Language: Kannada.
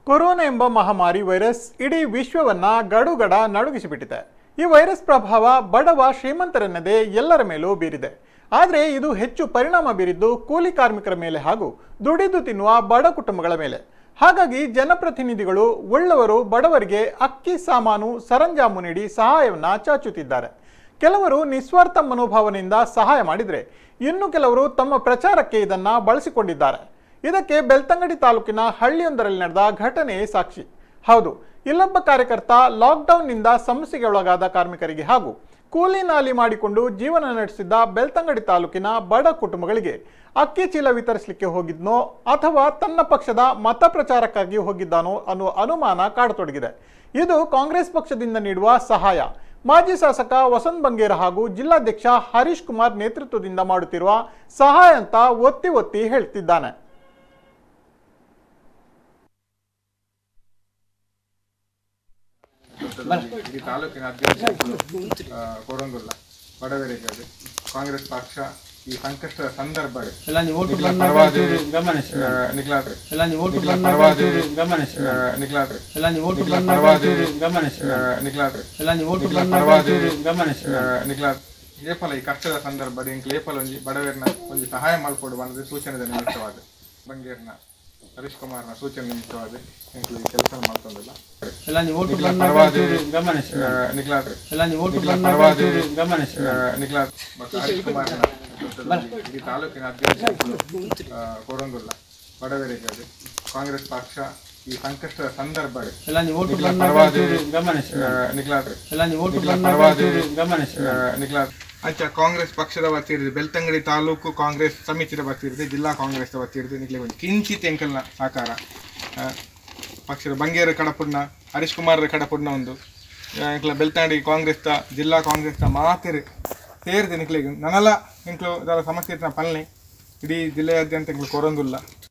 ಕೊರೋನಾ ಎಂಬ ಮಹಾಮಾರಿ ವೈರಸ್ ಇಡೀ ವಿಶ್ವವನ್ನ ಗಡುಗಡ ನಡುಗಿಸಿಬಿಟ್ಟಿದೆ ಈ ವೈರಸ್ ಪ್ರಭಾವ ಬಡವ ಶ್ರೀಮಂತರೆನ್ನದೇ ಎಲ್ಲರ ಮೇಲೂ ಬೀರಿದೆ ಆದರೆ ಇದು ಹೆಚ್ಚು ಪರಿಣಾಮ ಬೀರಿದ್ದು ಕೂಲಿ ಕಾರ್ಮಿಕರ ಮೇಲೆ ಹಾಗೂ ದುಡಿದು ತಿನ್ನುವ ಬಡ ಕುಟುಂಬಗಳ ಮೇಲೆ ಹಾಗಾಗಿ ಜನಪ್ರತಿನಿಧಿಗಳು ಉಳ್ಳವರು ಬಡವರಿಗೆ ಅಕ್ಕಿ ಸಾಮಾನು ಸರಂಜಾಮು ನೀಡಿ ಸಹಾಯವನ್ನ ಚಾಚುತ್ತಿದ್ದಾರೆ ಕೆಲವರು ನಿಸ್ವಾರ್ಥ ಮನೋಭಾವನೆಯಿಂದ ಸಹಾಯ ಮಾಡಿದರೆ ಇನ್ನು ಕೆಲವರು ತಮ್ಮ ಪ್ರಚಾರಕ್ಕೆ ಇದನ್ನ ಬಳಸಿಕೊಂಡಿದ್ದಾರೆ ಇದಕ್ಕೆ ಬೆಳ್ತಂಗಡಿ ತಾಲೂಕಿನ ಹಳ್ಳಿಯೊಂದರಲ್ಲಿ ನಡೆದ ಘಟನೆಯೇ ಸಾಕ್ಷಿ ಹೌದು ಇಲ್ಲೊಬ್ಬ ಕಾರ್ಯಕರ್ತ ಲಾಕ್ಡೌನ್ನಿಂದ ಸಮಸ್ಯೆಗೆ ಒಳಗಾದ ಕಾರ್ಮಿಕರಿಗೆ ಹಾಗೂ ಕೂಲಿ ನಾಲಿ ಮಾಡಿಕೊಂಡು ಜೀವನ ನಡೆಸಿದ್ದ ಬೆಳ್ತಂಗಡಿ ತಾಲೂಕಿನ ಬಡ ಕುಟುಂಬಗಳಿಗೆ ಅಕ್ಕಿ ಚೀಲ ವಿತರಿಸಲಿಕ್ಕೆ ಹೋಗಿದ್ನೋ ಅಥವಾ ತನ್ನ ಪಕ್ಷದ ಮತ ಪ್ರಚಾರಕ್ಕಾಗಿ ಹೋಗಿದ್ದಾನೋ ಅನ್ನುವ ಅನುಮಾನ ಕಾಡತೊಡಗಿದೆ ಇದು ಕಾಂಗ್ರೆಸ್ ಪಕ್ಷದಿಂದ ನೀಡುವ ಸಹಾಯ ಮಾಜಿ ಶಾಸಕ ವಸಂತ್ ಬಂಗೇರ ಹಾಗೂ ಜಿಲ್ಲಾಧ್ಯಕ್ಷ ಹರೀಶ್ ಕುಮಾರ್ ನೇತೃತ್ವದಿಂದ ಮಾಡುತ್ತಿರುವ ಸಹಾಯ ಅಂತ ಒತ್ತಿ ಒತ್ತಿ ಹೇಳ್ತಿದ್ದಾನೆ ಈ ತಾಲೂಕಿನ ಅಧ್ಯಕ್ಷರು ಆ, ಕೊರಂಗುಲ್ಲ ಬಡವರಿಗೆ ಅದು ಕಾಂಗ್ರೆಸ್ ಪಕ್ಷ ಈ ಸಂಕಷ್ಟದ ಸಂದರ್ಭ ಎಲ್ಲ ನೀವು ಓಟು ನಿಖಿಲ ಬಂದಾಗ ಪರವಾದಿ, ಚೂರು ಗಮನಿಸಿ ಆ, ನಿಖಿಲಾದ್ರಿ ಎಲ್ಲ ನೀವು ಓಟು ನಿಖಿಲ ಬಂದಾಗ ಪರವಾದಿ, ಚೂರು ಗಮನಿಸಿ ಆ, ನಿಖಿಲಾದ್ರಿ ಎಲ್ಲ ನೀವು ಓಟು ನಿಖಿಲ ಬಂದಾಗ ಪರವಾದಿ, ಚೂರು ಗಮನಿಸಿ ಆ, ನಿಖಿಲಾದ್ರಿ ಎಲ್ಲ ನೀವು ಓಟು ನಿಖಿಲ ಬಂದಾಗ ಪರವಾದಿ, ಚೂರು ಗಮನಿಸಿ ಆ, ನಿಖಿಲ ಏಪಲ ಈ ಕಷ್ಟದ ಸಂದರ್ಭ ಇಂಕ್ ಏಪಲ ಒಂಜಿ ಬಡವರನ್ನ ಒಂಜಿ ಸಹಾಯ ಮಾಡಿಕೊಡುವ ಅನ್ನೋದು ಸೂಚನೆ ನಿಮಿತ್ತವಾದ ಬಂಗೇರ್ನ ಹರೀಶ್ ಕುಮಾರ್ನ ಸೂಚನೆ ನಿಮಿತ್ತವಾದ ಇಂಕ್ಲು ಈ ಕೆಲಸ ಮಾಡ್ಕೊಂಡಿಲ್ಲ ಎಲ್ಲ ನೀವು ಓಟು ನಿಖಿಲ ಬಂದಾಗ ಪರವಾದಿ, ಚೂರು ಗಮನಿಸಿ ಆ, ನಿಖಿಲಾದ್ರಿ ಎಲ್ಲ ನೀವು ಓಟು ನಿಖಿಲ ಬಂದಾಗ ಪರವಾದಿ, ಚೂರು ಗಮನಿಸಿ ಆ, ನಿಖಿಲ ಮತ್ತು ಹರೀಶ್ ಕುಮಾರ್ನ ನೇತೃತ್ವದಲ್ಲಿ ಈ ತಾಲೂಕಿನ ಅಧ್ಯಕ್ಷರು ಆ, ಕೊರಂಗುಲ್ಲ ಬಡವರಿಗೆ ಅದು ಕಾಂಗ್ರೆಸ್ ಪಕ್ಷ ಈ ಸಂಕಷ್ಟದ ಸಂದರ್ಭ ಎಲ್ಲ ನೀವು ಓಟು ನಿಖಿಲ ಬಂದಾಗ ಪರವಾದಿ, ಚೂರು ಗಮನಿಸಿ ಆ, ನಿಖಿಲಾದ್ರಿ ಎಲ್ಲ ನೀವು ಓಟು ನಿಖಿಲ ಬಂದಾಗ ಪರವಾದಿ, ಚೂರು ಗಮನಿಸಿ ಆ, ನಿಖಿಲ ಅಂಚ ಕಾಂಗ್ರೆಸ್ ಪಕ್ಷದ ವತಿಯಿರಿದು ಬೆಳ್ತಂಗಡಿ ತಾಲೂಕು ಕಾಂಗ್ರೆಸ್ ಸಮಿತಿಯ ವತಿಯಿರಿದು ಜಿಲ್ಲಾ ಕಾಂಗ್ರೆಸ್ ವತಿಯಿರಿದು ನಿಖಿಲ ಒಂದು ಕಿಂಚಿತ್ ಎಂಕಲ್ನ ಸಾಕಾರ ಆ, ಪಕ್ಷದ ಬಂಗೇರ ಕಡಪುಡ್ನ ಹರೀಶ್ ಕುಮಾರ್ ಕಡಪುಡ್ನ ಒಂದು ಇಂಕ್ಲ ಬೆಳ್ತಂಗಡಿ ಕಾಂಗ್ರೆಸ್ದ ಜಿಲ್ಲಾ ಕಾಂಗ್ರೆಸ್ದ ಮಾತಿರು ಸೇರಿದೆ ನಿಕ್ಲಿಗೆ ನನಲ ಇಂಕ್ಲು ಇದರ ಸಮಸ್ಯೆ ಪಲ್ಲೆ ಇಡೀ ಜಿಲ್ಲೆಯಾದ್ಯಂತ ಇಂಕ್ಲು ಕೊರಂಗುಲ್ಲ